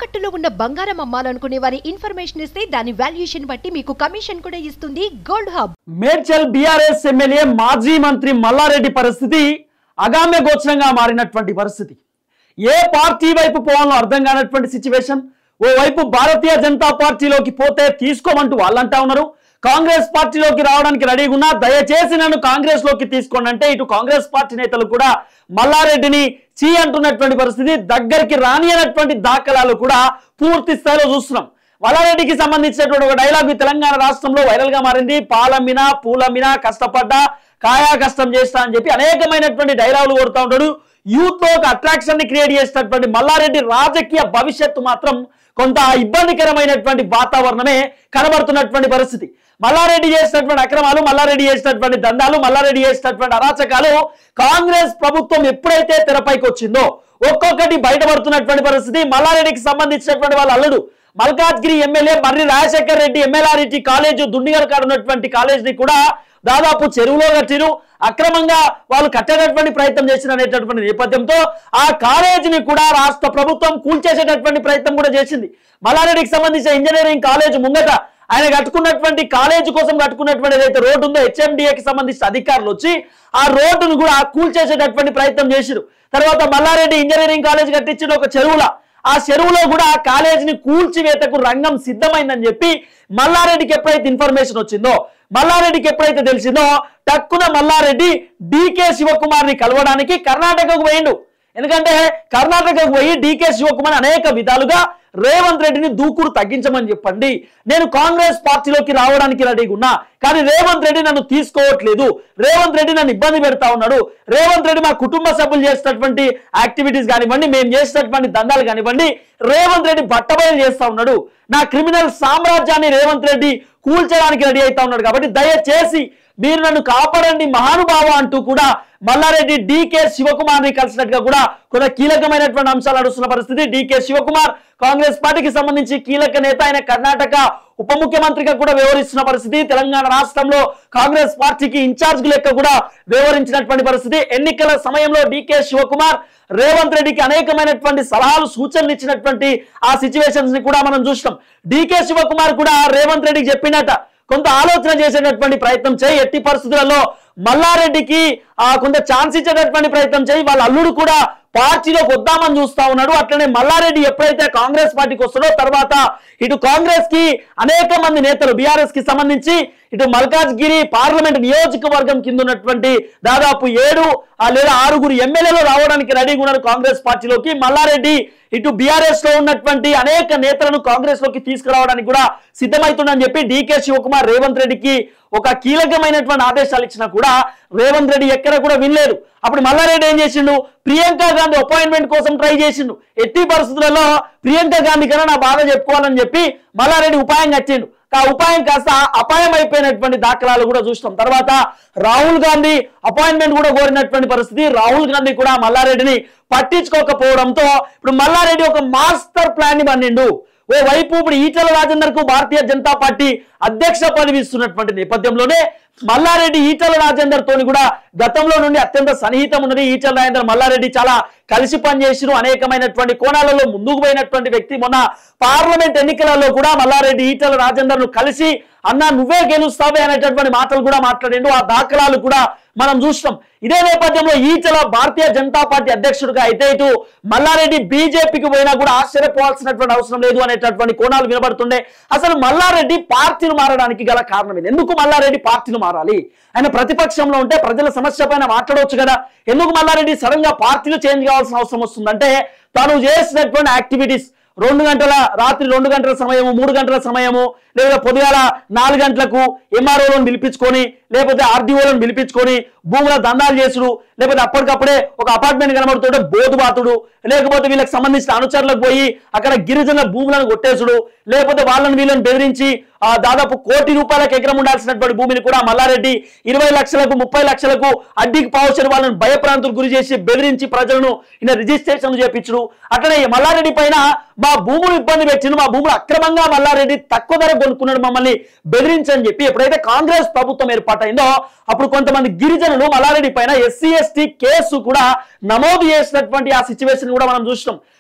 తాకట్టులో ఉన్న బంగారం అమ్మాలనుకునే వారి ఇన్ఫర్మేషన్ ఇస్తే దాని వాల్యుయేషన్ బట్టి మీకు కమిషన్ కూడా ఇస్తుంది gold hub Medchal BRS MLA మాజీ మంత్రి మల్లారెడ్డి పరిస్థితి అగామ్య గోచరంగా మారినటువంటి పరిస్థితి ఏ పార్టీ వైపు పోవాలో అర్థం కానటువంటి సిచ్యువేషన్ ఓవైపు భారతీయ జనతా పార్టీలోకి పోతే తీసుకోమంటూ వాళ్ళంటా ఉన్నారు కాంగ్రెస్ పార్టీలోకి రావడానికి రెడీగా ఉన్నా దయచేసి నన్ను కాంగ్రెస్ లోకి తీసుకోండి అంటే ఇటు కాంగ్రెస్ పార్టీ నేతలు కూడా మల్లారెడ్డిని చీ అంటున్నటువంటి పరిస్థితి దగ్గరికి రానియనటువంటి దాఖలాలు కూడా పూర్తి స్థాయిలో చూస్తున్నాం మల్లారెడ్డికి సంబంధించినటువంటి ఒక డైలాగ్ ఈ తెలంగాణ రాష్ట్రంలో వైరల్ గా మారింది పాలమ్మినా పూలమ్మినా కష్టపడ్డా కాయా కష్టం చేస్తా అని చెప్పి అనేకమైనటువంటి డైలాగులు కొడుతూ ఉంటాడు యూత్ లో ఒక అట్రాక్షన్ ని క్రియేట్ చేసినటువంటి మల్లారెడ్డి రాజకీయ భవిష్యత్తు మాత్రం కొంత ఇబ్బందికరమైనటువంటి వాతావరణమే కనబడుతున్నటువంటి పరిస్థితి మల్లారెడ్డి చేసినటువంటి అక్రమాలు మల్లారెడ్డి చేసినటువంటి దందాలు మల్లారెడ్డి చేసినటువంటి అరాచకాలు కాంగ్రెస్ ప్రభుత్వం ఎప్పుడైతే తెరపైకి వచ్చిందో ఒక్కొక్కటి బయటపడుతున్నటువంటి పరిస్థితి మల్లారెడ్డికి సంబంధించినటువంటి వాళ్ళ అల్లుడు Malkajgiri MLA Marri Rajasekhar Reddy MLRIT college Dundigal కాడ ఉన్నటువంటి కాలేజ్ ని కూడా దాదాపు చెరువులో కట్టిరు అక్రమంగా వాళ్ళు కట్టేటటువంటి ప్రయత్నం చేసిన అనేటటువంటి నేపథ్యంతో ఆ కాలేజీని కూడా రాష్ట్ర ప్రభుత్వం కూల్చేసేటటువంటి ప్రయత్నం కూడా చేసింది మల్లారెడ్డికి సంబంధించిన ఇంజనీరింగ్ కాలేజ్ ముంగట ఆయన కట్టుకున్నటువంటి కాలేజ్ కోసం కట్టుకున్నటువంటి ఏదైతే రోడ్డు ఉందో హెచ్ఎండిఏకి సంబంధించిన అధికారులు వచ్చి ఆ రోడ్డును కూడా కూల్చేసేటటువంటి ప్రయత్నం చేసిరు తర్వాత మల్లారెడ్డి ఇంజనీరింగ్ కాలేజ్ కట్టించిన ఒక చెరువుల ఆ చెరువులో కూడా ఆ కాలేజీని కూల్చివేతకు రంగం సిద్ధమైందని చెప్పి మల్లారెడ్డికి ఎప్పుడైతే ఇన్ఫర్మేషన్ వచ్చిందో మల్లారెడ్డికి ఎప్పుడైతే తెలిసిందో టక్కున మల్లారెడ్డి డీకే శివకుమార్ ని కలవడానికి కర్ణాటకకు పోయిండు ఎందుకంటే కర్ణాటకకు పోయి డీకే శివకుమార్ అనేక విధాలుగా రేవంత్ రెడ్డిని దూకుడు తగ్గించమని చెప్పండి నేను కాంగ్రెస్ పార్టీలోకి రావడానికి రెడీగా ఉన్నా కానీ రేవంత్ రెడ్డి నన్ను తీసుకోవట్లేదు రేవంత్ రెడ్డి నన్ను ఇబ్బంది పెడతా ఉన్నాడు రేవంత్ రెడ్డి మా కుటుంబ సభ్యులు చేసినటువంటి యాక్టివిటీస్ కానివ్వండి మేము చేసినటువంటి దందాలు కానివ్వండి రేవంత్ రెడ్డి బట్టబయలు చేస్తా ఉన్నాడు నా క్రిమినల్ సామ్రాజ్యాన్ని రేవంత్ రెడ్డి కూల్చడానికి రెడీ అవుతా ఉన్నాడు కాబట్టి దయచేసి మీరు నన్ను కాపాడండి మహానుభావ అంటూ కూడా మల్లారెడ్డి డీకే శివకుమార్ ని కలిసినట్టుగా కూడా కొన్ని కీలకమైనటువంటి అంశాలు నడుస్తున్న పరిస్థితి డీకే శివకుమార్ కాంగ్రెస్ పార్టీకి సంబంధించి కీలక నేత ఆయన కర్ణాటక ఉప ముఖ్యమంత్రిగా కూడా వ్యవహరిస్తున్న పరిస్థితి తెలంగాణ రాష్ట్రంలో కాంగ్రెస్ పార్టీకి ఇన్ఛార్జ్ లెక్క కూడా వ్యవహరించినటువంటి పరిస్థితి ఎన్నికల సమయంలో డీకే శివకుమార్ రేవంత్ రెడ్డికి అనేకమైనటువంటి సలహాలు సూచనలు ఇచ్చినటువంటి ఆ సిచ్యువేషన్స్ ని కూడా మనం చూసినాం డీకే శివకుమార్ కూడా రేవంత్ రెడ్డికి చెప్పినట్ట కొంత ఆలోచన చేసేటటువంటి ప్రయత్నం చేయి ఎట్టి పరిస్థితులలో మల్లారెడ్డికి ఆ కొంత ఛాన్స్ ఇచ్చేటటువంటి ప్రయత్నం చేయి వాళ్ళ అల్లుడు కూడా పార్టీలోకి వద్దామని చూస్తా ఉన్నాడు అట్లనే మల్లారెడ్డి ఎప్పుడైతే కాంగ్రెస్ పార్టీకి వస్తాడో తర్వాత ఇటు కాంగ్రెస్ కి అనేక మంది నేతలు బీఆర్ఎస్ కి సంబంధించి ఇటు మల్కాజ్గిరి పార్లమెంట్ నియోజకవర్గం కింద ఉన్నటువంటి దాదాపు ఏడు ఆ లేదా ఆరుగురు ఎమ్మెల్యేలు రావడానికి రెడీగా ఉన్నారు కాంగ్రెస్ పార్టీలోకి మల్లారెడ్డి ఇటు బీఆర్ఎస్ లో ఉన్నటువంటి అనేక నేతలను కాంగ్రెస్ లోకి తీసుకురావడానికి కూడా సిద్ధమవుతుందని చెప్పి డీకే శివకుమార్ రేవంత్ రెడ్డికి ఒక కీలకమైనటువంటి ఆదేశాలు ఇచ్చినా కూడా రేవంత్ రెడ్డి ఎక్కడ కూడా వినలేదు అప్పుడు మల్లారెడ్డి ఏం చేసిండు ప్రియాంక గాంధీ అపాయింట్మెంట్ కోసం ట్రై చేసిండు ఎట్టి పరిస్థితులలో ప్రియాంక గాంధీ కన్నా నా బాధ చెప్పుకోవాలని చెప్పి మల్లారెడ్డి ఉపాయం కట్టిండు ఆ ఉపాయం కాస్త అపాయం అయిపోయినటువంటి దాఖలాలు కూడా చూస్తాం తర్వాత రాహుల్ గాంధీ అపాయింట్మెంట్ కూడా కోరినటువంటి పరిస్థితి రాహుల్ గాంధీ కూడా మల్లారెడ్డిని పట్టించుకోకపోవడంతో ఇప్పుడు మల్లారెడ్డి ఒక మాస్టర్ ప్లాన్ ని పన్నిండు ఓ వైపు ఇప్పుడు ఈటల రాజేందర్ కు భారతీయ జనతా పార్టీ అధ్యక్ష పదవి ఇస్తున్నటువంటి నేపథ్యంలోనే మల్లారెడ్డి ఈటల రాజేందర్ తోని కూడా గతంలో నుండి అత్యంత సన్నిహితం ఉన్నది ఈటల రాజేందర్ మల్లారెడ్డి చాలా కలిసి పనిచేసిన అనేకమైనటువంటి కోణాలలో ముందుకు పోయినటువంటి వ్యక్తి మొన్న పార్లమెంట్ ఎన్నికలలో కూడా మల్లారెడ్డి ఈటల రాజేందర్ ను కలిసి అన్న నువ్వే గెలుస్తావే అనేటటువంటి మాటలు కూడా మాట్లాడిండు ఆ దాఖలాలు కూడా మనం చూసినాం ఇదే నేపథ్యంలో ఈటల భారతీయ జనతా పార్టీ అధ్యక్షుడిగా అయితే ఇటు మల్లారెడ్డి బీజేపీకి పోయినా కూడా ఆశ్చర్యపోవాల్సినటువంటి అవసరం లేదు అనేటటువంటి కోణాలు వినబడుతుండే అసలు మల్లారెడ్డి పార్టీలు మారడానికి గల కారణం ఇది ఎందుకు మల్లారెడ్డి పార్టీలు మారాలి ఆయన ప్రతిపక్షంలో ఉంటే ప్రజల సమస్య పైన మాట్లాడవచ్చు కదా ఎందుకు మల్లారెడ్డి సడన్ గా పార్టీలు చేంజ్ కావాల్సిన అవసరం వస్తుందంటే తాను చేసినటువంటి యాక్టివిటీస్ రెండు గంటల రాత్రి రెండు గంటల సమయము మూడు గంటల సమయము లేదా పొద్దుగాల నాలుగు గంటలకు ఎంఆర్ఓలను పిలిపించుకొని లేకపోతే ఆర్డీఓలను పిలిపించుకొని భూముల దందాలు చేసుడు లేకపోతే అప్పటికప్పుడే ఒక అపార్ట్మెంట్ కనబడుతుంటే బోధు బాతుడు లేకపోతే వీళ్ళకి సంబంధించిన అనుచరులకు పోయి అక్కడ గిరిజన భూములను కొట్టేసుడు లేకపోతే వాళ్ళని వీళ్ళని బెదిరించి ఆ దాదాపు కోటి రూపాయలకు ఎకరం ఉండాల్సినటువంటి భూమిని కూడా మల్లారెడ్డి ఇరవై లక్షలకు ముప్పై లక్షలకు అడ్డికి పావుచని వాళ్ళని భయప్రాంతులకు గురి చేసి బెదిరించి ప్రజలను ఈయన రిజిస్ట్రేషన్ చేపించుడు అట్లనే మల్లారెడ్డి పైన మా భూములు ఇబ్బంది పెట్టిన మా భూములు అక్రమంగా మల్లారెడ్డి తక్కువ ధర కొనుక్కున్నాడు మమ్మల్ని బెదిరించని చెప్పి ఎప్పుడైతే కాంగ్రెస్ ప్రభుత్వం ఏర్పాటైందో అప్పుడు కొంతమంది గిరిజనులు మల్లారెడ్డి పైన ఎస్సీ ఎస్టీ కేసు కూడా నమోదు చేసినటువంటి ఆ సిచ్యువేషన్ కూడా మనం చూసినాం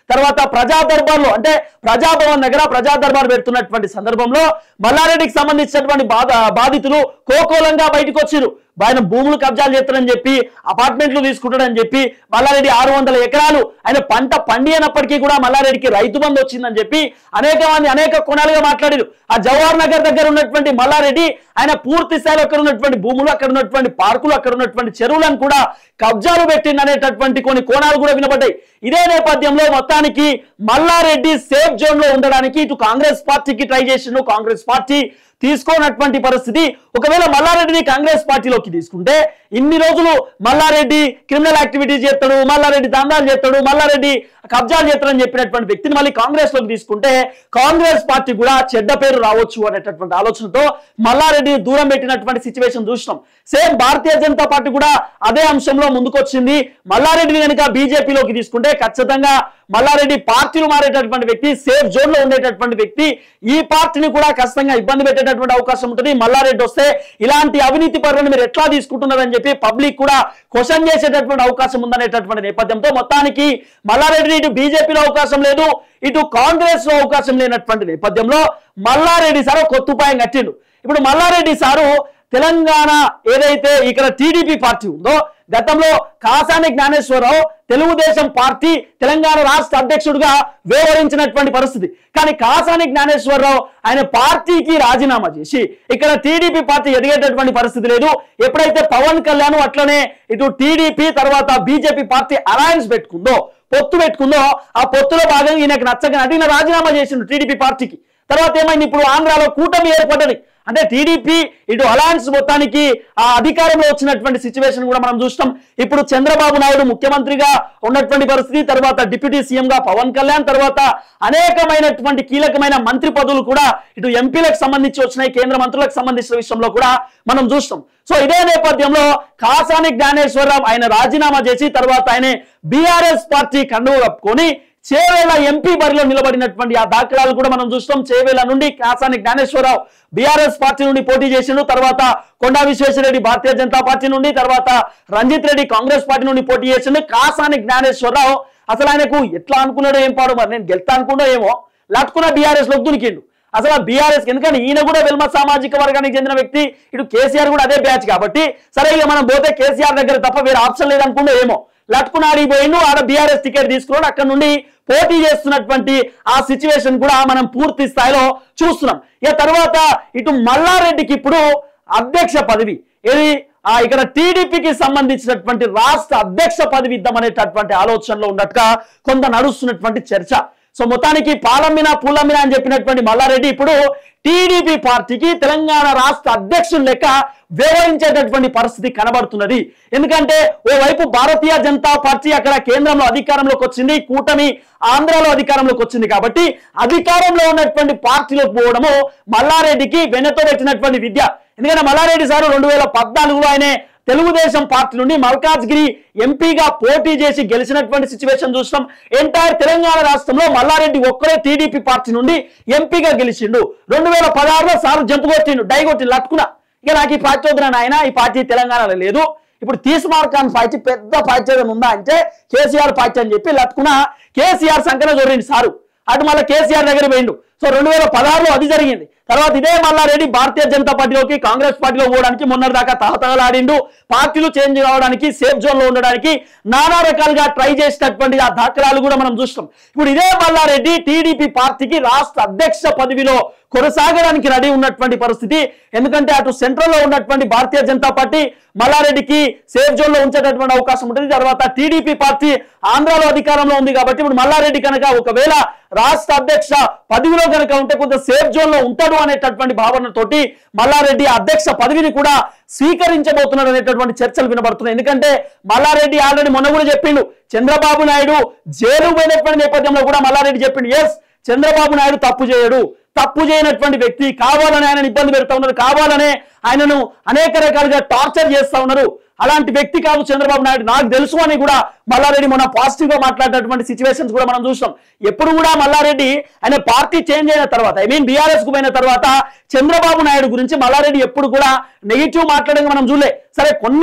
తర్వాత ప్రజా దర్బార్లో అంటే ప్రజాభవన్ దగ్గర ప్రజా దర్బార్ పెడుతున్నటువంటి సందర్భంలో మల్లారెడ్డికి సంబంధించినటువంటి బాధ బాధితులు కోకోలంగా బయటకు వచ్చిరు ఆయన భూములు కబ్జాలు చేస్తారని చెప్పి అపార్ట్మెంట్లు తీసుకుంటాడని చెప్పి మల్లారెడ్డి ఆరు వందల ఎకరాలు ఆయన పంట పండినప్పటికీ కూడా మల్లారెడ్డికి రైతు బంధు వచ్చిందని చెప్పి అనేక మంది అనేక కోణాలుగా మాట్లాడారు ఆ జవహర్ నగర్ దగ్గర ఉన్నటువంటి మల్లారెడ్డి ఆయన పూర్తి స్థాయిలో అక్కడ ఉన్నటువంటి భూములు అక్కడ ఉన్నటువంటి పార్కులు అక్కడ ఉన్నటువంటి చెరువులను కూడా కబ్జాలు పెట్టింది అనేటటువంటి కొన్ని కోణాలు కూడా వినబడ్డాయి ఇదే నేపథ్యంలో మొత్తానికి మల్లారెడ్డి సేఫ్ జోన్ లో ఉండడానికి ఇటు కాంగ్రెస్ పార్టీకి ట్రై చేసిండు కాంగ్రెస్ పార్టీ తీసుకోనటువంటి పరిస్థితి ఒకవేళ మల్లారెడ్డిని కాంగ్రెస్ పార్టీలోకి తీసుకుంటే ఇన్ని రోజులు మల్లారెడ్డి క్రిమినల్ యాక్టివిటీస్ చేస్తాడు మల్లారెడ్డి దందాలు చేస్తాడు మల్లారెడ్డి కబ్జాలు చేస్తాడని చెప్పినటువంటి వ్యక్తిని మళ్ళీ కాంగ్రెస్ లోకి తీసుకుంటే కాంగ్రెస్ పార్టీ కూడా చెడ్డ పేరు రావచ్చు అనేటటువంటి ఆలోచనతో మల్లారెడ్డిని దూరం పెట్టినటువంటి సిచ్యువేషన్ చూసినాం సేమ్ భారతీయ జనతా పార్టీ కూడా అదే అంశంలో ముందుకొచ్చింది మల్లారెడ్డిని కనుక బీజేపీలోకి తీసుకుంటే ఖచ్చితంగా మల్లారెడ్డి పార్టీలు మారేటటువంటి వ్యక్తి సేఫ్ జోన్ లో ఉండేటటువంటి వ్యక్తి ఈ పార్టీని కూడా ఖచ్చితంగా ఇబ్బంది పెట్టేటటువంటి అవకాశం ఉంటుంది మల్లారెడ్డి వస్తే ఇలాంటి అవినీతి పరులను మీరు ఎట్లా తీసుకుంటున్నారని చెప్పి పబ్లిక్ కూడా క్వశ్చన్ చేసేటటువంటి అవకాశం ఉందనేటటువంటి నేపథ్యంతో మొత్తానికి మల్లారెడ్డి ఇటు బీజేపీలో అవకాశం లేదు ఇటు కాంగ్రెస్ లో అవకాశం లేనటువంటి నేపథ్యంలో మల్లారెడ్డి సార్ కొత్త ఉపాయం కట్టిండు ఇప్పుడు మల్లారెడ్డి సారు తెలంగాణ ఏదైతే ఇక్కడ టీడీపీ పార్టీ ఉందో గతంలో కాసాని జ్ఞానేశ్వరరావు తెలుగుదేశం పార్టీ తెలంగాణ రాష్ట్ర అధ్యక్షుడిగా వ్యవహరించినటువంటి పరిస్థితి కానీ కాసాని జ్ఞానేశ్వరరావు ఆయన పార్టీకి రాజీనామా చేసి ఇక్కడ టీడీపీ పార్టీ ఎదిగేటటువంటి పరిస్థితి లేదు ఎప్పుడైతే పవన్ కళ్యాణ్ అట్లనే ఇటు టీడీపీ తర్వాత బీజేపీ పార్టీ అలయన్స్ పెట్టుకుందో పొత్తు పెట్టుకుందో ఆ పొత్తులో భాగంగా ఈయనకు నచ్చక ఈయన రాజీనామా చేసిండు టీడీపీ పార్టీకి తర్వాత ఏమైంది ఇప్పుడు ఆంధ్రాలో కూటమి ఏర్పడ్డది అంటే టీడీపీ ఇటు అలయన్స్ మొత్తానికి ఆ అధికారంలో వచ్చినటువంటి సిచ్యువేషన్ కూడా మనం చూస్తాం ఇప్పుడు చంద్రబాబు నాయుడు ముఖ్యమంత్రిగా ఉన్నటువంటి పరిస్థితి తర్వాత డిప్యూటీ సీఎం గా పవన్ కళ్యాణ్ తర్వాత అనేకమైనటువంటి కీలకమైన మంత్రి పదవులు కూడా ఇటు ఎంపీలకు సంబంధించి వచ్చినాయి కేంద్ర మంత్రులకు సంబంధించిన విషయంలో కూడా మనం చూస్తాం సో ఇదే నేపథ్యంలో కాసాని జ్ఞానేశ్వరరావు ఆయన రాజీనామా చేసి తర్వాత ఆయన బీఆర్ఎస్ పార్టీ కండువ కప్పుకొని చేవేళ ఎంపీ బరిలో నిలబడినటువంటి ఆ దాఖలాలు కూడా మనం చూస్తాం చేవేళ నుండి కాసాని జ్ఞానేశ్వరరావు బీఆర్ఎస్ పార్టీ నుండి పోటీ చేసిండు తర్వాత కొండా విశ్వేశ్వరరెడ్డి భారతీయ జనతా పార్టీ నుండి తర్వాత రంజిత్ రెడ్డి కాంగ్రెస్ పార్టీ నుండి పోటీ చేసిండు కాసాని జ్ఞానేశ్వరరావు అసలు ఆయనకు ఎట్లా అనుకున్నాడో ఏం పాడు మరి నేను గెలుతా అనుకున్నా ఏమో లట్టుకున్న బీఆర్ఎస్ లోకి దునికిండు అసలు బీఆర్ఎస్ ఎందుకంటే ఈయన కూడా వెల్మ సామాజిక వర్గానికి చెందిన వ్యక్తి ఇటు కేసీఆర్ కూడా అదే బ్యాచ్ కాబట్టి సరే ఇక మనం పోతే కేసీఆర్ దగ్గర తప్ప వేరే ఆప్షన్ లేదనుకుంటే ఏమో లట్టుకుని ఆడికి పోయిండు ఆడ బీఆర్ఎస్ టికెట్ తీసుకున్నాడు అక్కడ నుండి పోటీ చేస్తున్నటువంటి ఆ సిచ్యువేషన్ కూడా మనం పూర్తి స్థాయిలో చూస్తున్నాం ఇక తర్వాత ఇటు మల్లారెడ్డికి ఇప్పుడు అధ్యక్ష పదవి ఏది ఆ ఇక్కడ టీడీపీకి సంబంధించినటువంటి రాష్ట్ర అధ్యక్ష పదవి ఇద్దామనేటటువంటి ఆలోచనలో ఉన్నట్టుగా కొంత నడుస్తున్నటువంటి చర్చ సో మొత్తానికి పాలమ్మిన పూలమ్మిన అని చెప్పినటువంటి మల్లారెడ్డి ఇప్పుడు టీడీపీ పార్టీకి తెలంగాణ రాష్ట్ర అధ్యక్షుడు లెక్క వ్యవహరించేటటువంటి పరిస్థితి కనబడుతున్నది ఎందుకంటే ఓవైపు భారతీయ జనతా పార్టీ అక్కడ కేంద్రంలో అధికారంలోకి వచ్చింది కూటమి ఆంధ్రాలో అధికారంలోకి వచ్చింది కాబట్టి అధికారంలో ఉన్నటువంటి పార్టీలోకి పోవడము మల్లారెడ్డికి వెనతో పెట్టినటువంటి విద్య ఎందుకంటే మల్లారెడ్డి సారు రెండు వేల పద్నాలుగులో ఆయనే తెలుగుదేశం పార్టీ నుండి మల్కాజ్గిరి ఎంపీగా పోటీ చేసి గెలిచినటువంటి సిచ్యువేషన్ చూసినాం ఎంటైర్ తెలంగాణ రాష్ట్రంలో మల్లారెడ్డి ఒక్కరే టీడీపీ పార్టీ నుండి ఎంపీగా గెలిచిండు రెండు వేల పదహారులో సార్ జంపు కొట్టిండు డై కొట్టి లట్టుకున్నా ఇక నాకు ఈ పార్టీ వద్దున నాయన ఈ పార్టీ తెలంగాణలో లేదు ఇప్పుడు తీస్మార్కాన్ పార్టీ పెద్ద పార్టీ ఏదైనా ఉందా అంటే కేసీఆర్ పార్టీ అని చెప్పి లట్టుకున్న కేసీఆర్ సంకన జోరింది సారు అటు మళ్ళీ కేసీఆర్ దగ్గర పోయిండు సో రెండు వేల పదహారులో అది జరిగింది తర్వాత ఇదే మల్లారెడ్డి భారతీయ జనతా పార్టీలోకి కాంగ్రెస్ పార్టీలో పోవడానికి మొన్నటి దాకా తహతహలాడిండు పార్టీలు చేంజ్ కావడానికి సేఫ్ జోన్ లో ఉండడానికి నానా రకాలుగా ట్రై చేసినటువంటి ఆ దాఖలాలు కూడా మనం చూస్తాం ఇప్పుడు ఇదే మల్లారెడ్డి టీడీపీ పార్టీకి రాష్ట్ర అధ్యక్ష పదవిలో కొనసాగడానికి రెడీ ఉన్నటువంటి పరిస్థితి ఎందుకంటే అటు సెంట్రల్ లో ఉన్నటువంటి భారతీయ జనతా పార్టీ మల్లారెడ్డికి సేఫ్ జోన్ లో ఉంచేటటువంటి అవకాశం ఉంటుంది తర్వాత టీడీపీ పార్టీ ఆంధ్రాలో అధికారంలో ఉంది కాబట్టి ఇప్పుడు మల్లారెడ్డి కనుక ఒకవేళ రాష్ట్ర అధ్యక్ష పదవిలో కనుక ఉంటే కొంత సేఫ్ జోన్ లో ఉంటాడు అనేటటువంటి భావనతోటి మల్లారెడ్డి అధ్యక్ష పదవిని కూడా స్వీకరించబోతున్నాడు అనేటటువంటి చర్చలు వినబడుతున్నాయి ఎందుకంటే మల్లారెడ్డి ఆల్రెడీ మొన్న కూడా చెప్పిండు చంద్రబాబు నాయుడు జైలు పోయినటువంటి నేపథ్యంలో కూడా మల్లారెడ్డి చెప్పిండు ఎస్ చంద్రబాబు నాయుడు తప్పు చేయడు తప్పు చేయనటువంటి వ్యక్తి కావాలని ఆయన ఇబ్బంది పెడతా ఉన్నారు కావాలనే ఆయనను అనేక రకాలుగా టార్చర్ చేస్తా ఉన్నారు అలాంటి వ్యక్తి కాదు చంద్రబాబు నాయుడు నాకు తెలుసు అని కూడా మల్లారెడ్డి మొన్న పాజిటివ్ గా మాట్లాడినటువంటి సిచ్యువేషన్స్ కూడా మనం చూసాం ఎప్పుడు కూడా మల్లారెడ్డి ఆయన పార్టీ చేంజ్ అయిన తర్వాత ఐ మీన్ బీఆర్ఎస్ కు పోయిన తర్వాత చంద్రబాబు నాయుడు గురించి మల్లారెడ్డి ఎప్పుడు కూడా నెగిటివ్ మాట్లాడడం మనం చూడలే సరే కొన్ని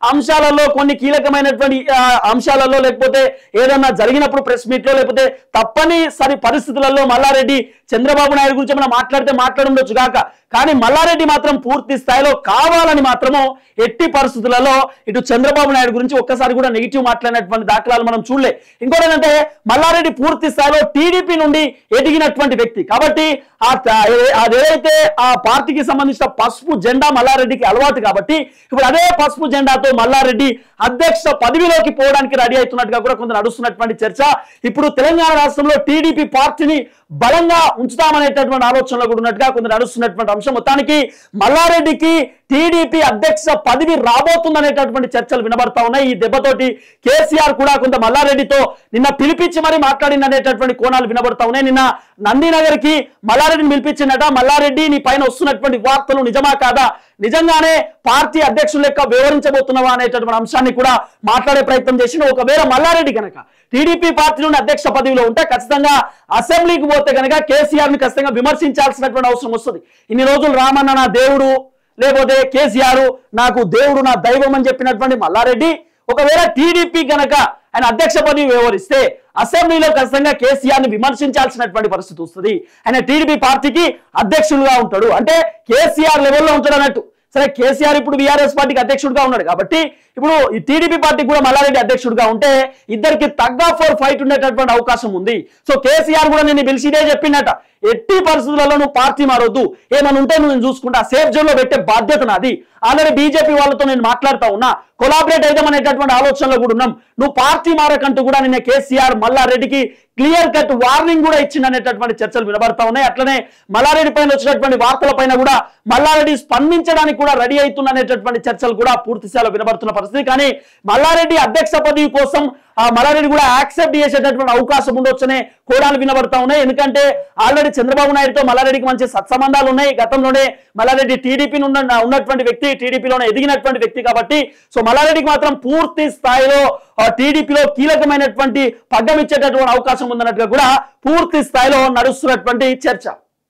అంశాలలో కొన్ని కీలకమైనటువంటి ఆ, అంశాలలో లేకపోతే ఏదన్నా జరిగినప్పుడు ప్రెస్ మీట్ లో లేకపోతే తప్పనిసరి పరిస్థితులలో మల్లారెడ్డి చంద్రబాబు నాయుడు గురించి మనం మాట్లాడితే మాట్లాడుండొచ్చు కాక కానీ మల్లారెడ్డి మాత్రం పూర్తి స్థాయిలో కావాలని మాత్రము ఎట్టి పరిస్థితులలో ఇటు చంద్రబాబు నాయుడు గురించి ఒక్కసారి కూడా నెగిటివ్ మాట్లాడినటువంటి దాఖలాలు మనం చూడలే ఇంకోటి ఏంటంటే మల్లారెడ్డి పూర్తి స్థాయిలో టీడీపీ నుండి ఎదిగినటువంటి వ్యక్తి కాబట్టి ఆ త- ఏ- అదేదైతే ఆ పార్టీకి సంబంధించిన పసుపు జెండా మల్లారెడ్డికి అలవాటు కాబట్టి ఇప్పుడు అదే పసుపు జెండాతో మల్లారెడ్డి అధ్యక్ష పదవిలోకి పోవడానికి రెడీ అవుతున్నట్టుగా కూడా కొంత నడుస్తున్నటువంటి చర్చ ఇప్పుడు తెలంగాణ రాష్ట్రంలో టీడీపీ పార్టీని బలంగా ఉంచుతామనేటటువంటి ఆలోచనలో కూడా ఉన్నట్టుగా కొంత నడుస్తున్నటువంటి అంశం మొత్తానికి మల్లారెడ్డికి టీడీపీ అధ్యక్ష పదవి రాబోతుందనేటటువంటి చర్చలు వినబడతా ఉన్నాయి ఈ దెబ్బతోటి కేసీఆర్ కూడా కొంత మల్లారెడ్డితో నిన్న పిలిపించి మరి మాట్లాడిందనేటటువంటి కోణాలు వినబడతా ఉన్నాయి నిన్న నందినగర్ కి మల్లారెడ్డిని పిలిపించిందట మల్లారెడ్డి నీ పైన వస్తున్నటువంటి వార్తలు నిజమా కాదా నిజంగానే పార్టీ అధ్యక్షులు లెక్క వివరించబోతున్నావా అనేటటువంటి అంశాన్ని కూడా మాట్లాడే ప్రయత్నం చేసిన ఒకవేళ మల్లారెడ్డి కనుక టీడీపీ పార్టీ నుండి అధ్యక్ష పదవిలో ఉంటే ఖచ్చితంగా అసెంబ్లీకి పోతే కనుక కేసీఆర్ ని ఖచ్చితంగా విమర్శించాల్సినటువంటి అవసరం వస్తుంది ఇన్ని రోజులు రామన్న నా దేవుడు లేకపోతే కేసీఆర్ నాకు దేవుడు నా దైవం అని చెప్పినటువంటి మల్లారెడ్డి ఒకవేళ టీడీపీ గనక ఆయన అధ్యక్ష పదవి వ్యవహరిస్తే అసెంబ్లీలో ఖచ్చితంగా కేసీఆర్ ని విమర్శించాల్సినటువంటి పరిస్థితి వస్తుంది ఆయన టీడీపీ పార్టీకి అధ్యక్షులుగా ఉంటాడు అంటే కేసీఆర్ లెవెల్లో ఉంటాడు అన్నట్టు సరే కేసీఆర్ ఇప్పుడు బీఆర్ఎస్ పార్టీకి అధ్యక్షుడిగా ఉన్నాడు కాబట్టి ఇప్పుడు ఈ టీడీపీ పార్టీకి కూడా మల్లారెడ్డి అధ్యక్షుడిగా ఉంటే ఇద్దరికి తగ్గ ఫోర్ ఫైట్ ఉండేటటువంటి అవకాశం ఉంది సో కేసీఆర్ కూడా నేను పిలిచి ఇదే చెప్పిండట ఎట్టి పరిస్థితులలో నువ్వు పార్టీ మారొద్దు ఏమైనా ఉంటే నువ్వు నేను చూసుకుంటా సేఫ్ జోన్ లో పెట్టే బాధ్యత నాది ఆల్రెడీ బీజేపీ వాళ్ళతో నేను మాట్లాడుతా ఉన్నా కొలాబరేట్ అయిదామనేటటువంటి ఆలోచనలో కూడా ఉన్నాం నువ్వు పార్టీ మారకంటూ కూడా నిన్న కేసీఆర్ మల్లారెడ్డికి క్లియర్ కట్ వార్నింగ్ కూడా ఇచ్చిందనేటటువంటి చర్చలు వినబడతా ఉన్నాయి అట్లనే మల్లారెడ్డి పైన వచ్చినటువంటి వార్తల పైన కూడా మల్లారెడ్డి స్పందించడానికి కూడా రెడీ అవుతుందనేటటువంటి చర్చలు కూడా పూర్తి స్థాయిలో వినబడుతున్న పరిస్థితి కానీ మల్లారెడ్డి అధ్యక్ష పదవి కోసం ఆ మల్లారెడ్డి కూడా యాక్సెప్ట్ చేసేటటువంటి అవకాశం ఉండొచ్చనే కోణాలు వినబడతా ఉన్నాయి ఎందుకంటే ఆల్రెడీ చంద్రబాబు నాయుడుతో మల్లారెడ్డికి మంచి సత్సంబంధాలు ఉన్నాయి గతంలోనే మల్లారెడ్డి టీడీపీ ఉన్న ఉన్నటువంటి వ్యక్తి టీడీపీలోనే ఎదిగినటువంటి వ్యక్తి కాబట్టి సో మల్లారెడ్డికి మాత్రం పూర్తి స్థాయిలో ఆ, టీడీపీలో కీలకమైనటువంటి పగ్గం ఇచ్చేటటువంటి అవకాశం ఉందన్నట్టుగా కూడా పూర్తి స్థాయిలో నడుస్తున్నటువంటి చర్చ